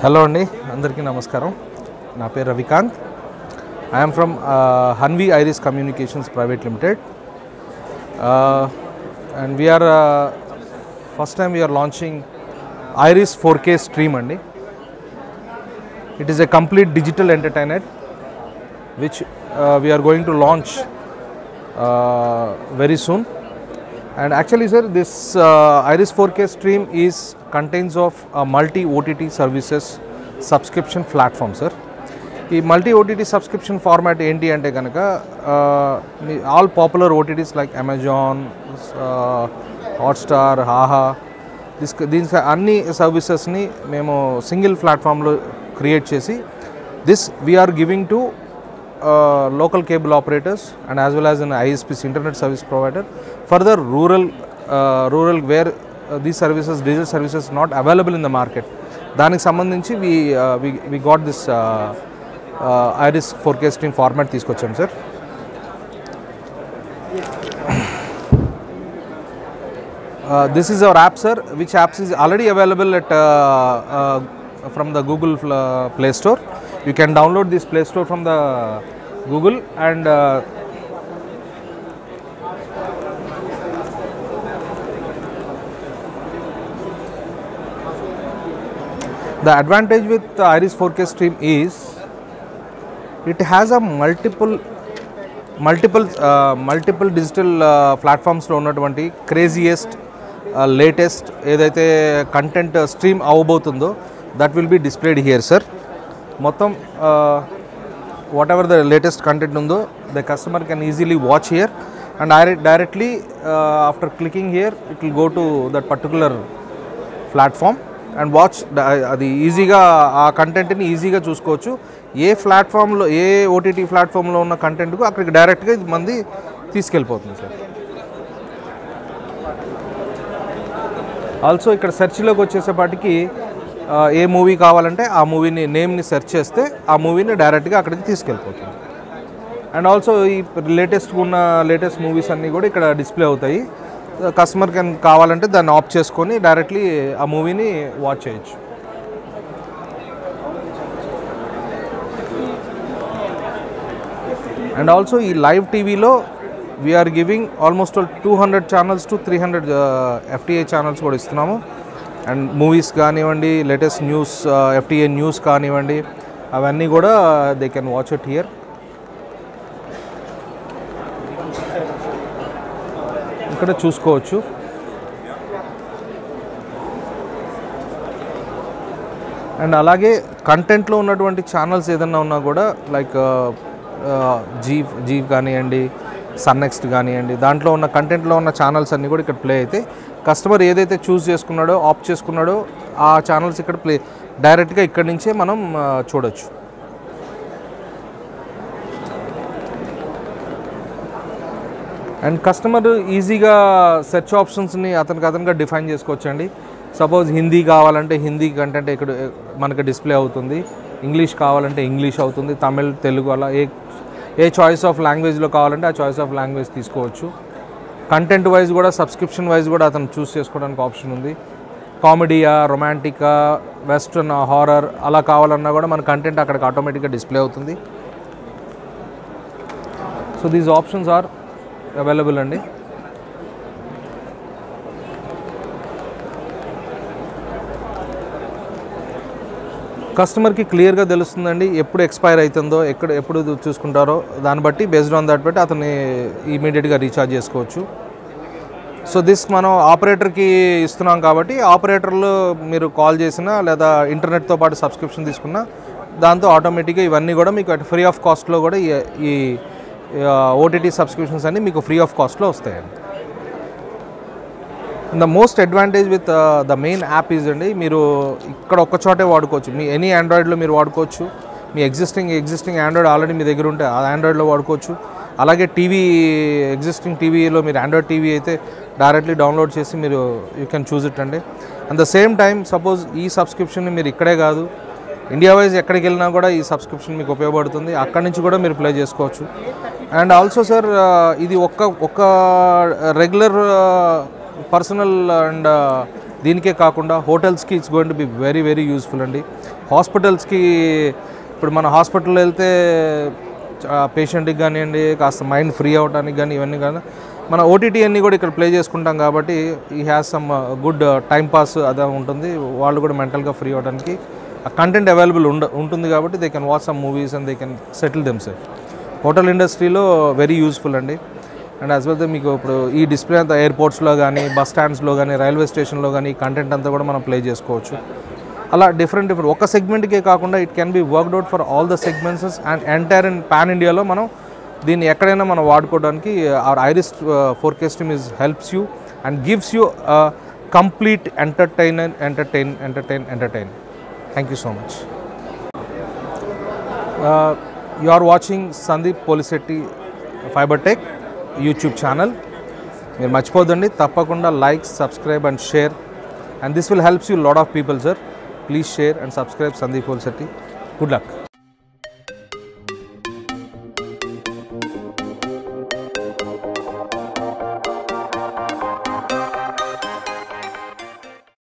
Hello అండి అందరికీ నమస్కారం నా పేరు Ravikanth I'm from Hanvi Iris communications private limited and we're first time we're launching Iris four K stream అండి it is a complete digital entertainer which we're going to launch very soon and actually sir this uh, iris 4k stream is contains of a multi ott services subscription platform sir ఈ multi OTT subscription format ఏంటి అంటే కనుక all popular OTTs like Amazon Hotstar హాహా this దీని అన్ని సర్వీసెస్ని మేము single ప్లాట్ఫామ్లో క్రియేట్ చేసి this we're giving to uh, local cable operators and as well as an ISPs internet service provider further rural uh, rural where uh, these services digital services not available in the market దానికి సంబంధించి we we we got this Iris forecasting format తీసుకొచ్చాం sir this is our app sir which apps is already available at from the Google uh, Play Store. You can download this Play Store from the Google and uh, the advantage with the Iris 4K stream is it has a multiple multiple multiple digital ప్లాట్ఫామ్స్లో ఉన్నటువంటి craziest latest ఏదైతే content stream అవ్వబోతుందో that will be displayed here sir మొత్తం whatever the latest content ఉందో the customer can easily watch here and direct directly after clicking here it will go to that particular platform and watch అది ఈజీగా ఆ కంటెంట్ని ఈజీగా చూసుకోవచ్చు ఏ ప్లాట్ఫామ్లో ఏ OTT ప్లాట్ఫామ్లో ఉన్న కంటెంట్కు అక్కడికి డైరెక్ట్గా ఇది మంది తీసుకెళ్ళిపోతుంది సార్ ఆల్సో ఇక్కడ సెర్చ్లోకి వచ్చేసేపాటికి ఆ, ఏ మూవీ కావాలంటే ఆ మూవీని నేమ్ని సెర్చ్ చేస్తే ఆ మూవీని డైరెక్ట్గా అక్కడికి తీసుకెళ్ళిపోతుంది అండ్ ఆల్సో ఈ లేటెస్ట్ ఉన్న లేటెస్ట్ మూవీస్ అన్నీ కూడా ఇక్కడ డిస్ప్లే అవుతాయి కస్టమర్ కెన్ కావాలంటే దాన్ని ఆఫ్ చేసుకొని డైరెక్ట్లీ ఆ మూవీని వాచ్ చేయొచ్చు అండ్ ఆల్సో ఈ లైవ్ టీవీలో we're giving almost two hundred channels to three hundred FTI channels కూడా ఇస్తున్నాము అండ్ మూవీస్ కానివ్వండి లేటెస్ట్ న్యూస్ ఎఫ్టీఏ న్యూస్ కానివ్వండి అవన్నీ కూడా they can watch it here ఇక్కడ చూసుకోవచ్చు అండ్ అలాగే కంటెంట్లో ఉన్నటువంటి ఛానల్స్ ఏదన్నా ఉన్నా కూడా లైక్ జీ జీ కానివ్వండి సన్ నెక్స్ట్ కానివ్వండి దాంట్లో ఉన్న కంటెంట్లో ఉన్న ఛానల్స్ అన్నీ కూడా ఇక్కడ ప్లే అయితే కస్టమర్ ఏదైతే చూస్ చేసుకున్నాడో ఆప్ చేసుకున్నాడో ఆ ఛానల్స్ ఇక్కడ ప్లే డైరెక్ట్గా ఇక్కడి నుంచే మనం ఆ, చూడొచ్చు అండ్ కస్టమర్ ఈజీగా సెర్చ్ ఆప్షన్స్ని అతనికి అతనుగా డిఫైన్ చేసుకోవచ్చండి సపోజ్ హిందీ కావాలంటే హిందీ కంటెంట్ ఇక్కడ మనకి డిస్ప్లే అవుతుంది ఇంగ్లీష్ కావాలంటే ఇంగ్లీష్ అవుతుంది తమిళ్ తెలుగు అలా ఏ ఏ చాయిస్ ఆఫ్ లాంగ్వేజ్లో కావాలంటే ఆ చాయిస్ ఆఫ్ లాంగ్వేజ్ తీసుకోవచ్చు కంటెంట్ వైజ్ కూడా సబ్స్క్రిప్షన్ వైజ్ కూడా అతను చూస్ చేసుకోవడానికి ఆప్షన్ ఉంది కామెడీయా రొమాంటికా వెస్ట్రన్ హారర్ అలా కావాలన్నా కూడా మన కంటెంట్ అక్కడికి ఆటోమేటిక్గా డిస్ప్లే అవుతుంది so these options are available అండి కస్టమర్కి క్లియర్గా తెలుస్తుందండి ఎప్పుడు ఎక్స్పైర్ అవుతుందో ఎక్కడ ఎప్పుడు చూసుకుంటారో దాన్ని బట్టి బేస్డ్ ఆన్ దాట్ బట్టి అతన్ని ఇమీడియట్గా రీఛార్జ్ చేసుకోవచ్చు సో దిస్ మనం ఆపరేటర్కి ఇస్తున్నాం కాబట్టి ఆపరేటర్లు మీరు కాల్ చేసినా లేదా ఇంటర్నెట్తో పాటు సబ్స్క్రిప్షన్ తీసుకున్నా దాంతో ఆటోమేటిక్గా ఇవన్నీ కూడా మీకు అటు ఫ్రీ ఆఫ్ కాస్ట్లో కూడా ఈ- ఈ ఓటీటీ సబ్స్క్రిప్షన్స్ అన్నీ మీకు ఫ్రీ ఆఫ్ కాస్ట్లో వస్తాయండి the most advantage with the main app is అండి మీరు ఇక్కడ ఒక్క చోటే వాడుకోవచ్చు మీ ఎనీ ఆండ్రాయిడ్లో మీరు వాడుకోవచ్చు మీ ఎగ్జిస్టింగ్ ఎగ్జిస్టింగ్ ఆండ్రాయిడ్ ఆల్రెడీ మీ దగ్గర ఉంటే ఆ ఆండ్రాయిడ్లో వాడుకోవచ్చు అలాగే టీవీ ఎగ్జిస్టింగ్ టీవీలో మీరు ఆండ్రాయిడ్ టీవీ అయితే డైరెక్ట్లీ డౌన్లోడ్ చేసి మీరు యూ కెన్ చూజ్ ఇట్ అండి at the same time suppose ఈ సబ్స్క్రిప్షన్ని మీరు ఇక్కడే కాదు ఇండియా వైజ్ ఎక్కడికి వెళ్ళినా కూడా ఈ సబ్స్క్రిప్షన్ మీకు ఉపయోగపడుతుంది అక్కడి నుంచి కూడా మీరు ప్లే చేసుకోవచ్చు అండ్ ఆల్సో సార్ ఇది ఒక్క ఒక్క రెగ్యులర్ పర్సనల్ అండ్ దీనికే కాకుండా హోటల్స్కి it's going to be very very useful అండి హాస్పిటల్స్కి ఇప్పుడు మన హాస్పిటల్లో వెళ్తే పేషెంట్కి కానివ్వండి కాస్త మైండ్ ఫ్రీ అవ్వడానికి కానీ ఇవన్నీ కానీ మన ఓటీటీ అన్నీ కూడా ఇక్కడ ప్లే చేసుకుంటాం కాబట్టి ఈ has some good time pass అదే ఉంటుంది వాళ్ళు కూడా మెంటల్గా ఫ్రీ అవ్వడానికి ఆ కంటెంట్ అవైలబుల్ ఉండ ఉంటుంది కాబట్టి they can watch some movies and they can settle them self hotel ఇండస్ట్రీలో వెరీ యూస్ఫుల్ అండి అండ్ యాజ్ వెల్ మీకు ఇప్పుడు ఈ డిస్ప్లే అంతా ఎయిర్పోర్ట్స్లో కానీ బస్ స్టాండ్స్లో కానీ రైల్వే స్టేషన్లో కానీ ఈ కంటెంట్ అంతా కూడా మనం ప్లే చేసుకోవచ్చు అలా డిఫరెంట్ డిఫరెంట్ ఒక సెగ్మెంట్కే కాకుండా it can be worked out for all the segments and entire in pan ఇండియాలో మనం దీన్ని ఎక్కడైనా మనం వాడుకోవడానికి or Iris four K stream is helps you and gives you complete entertain entertain entertain entertain thank you so much you are watching Sandeep Polisetti Fiber Tech YouTube channel మీరు మర్చిపోదండి తప్పకుండా like subscribe and share and this will helps you lot of people sir please share and subscribe Sandeep Polisetti good luck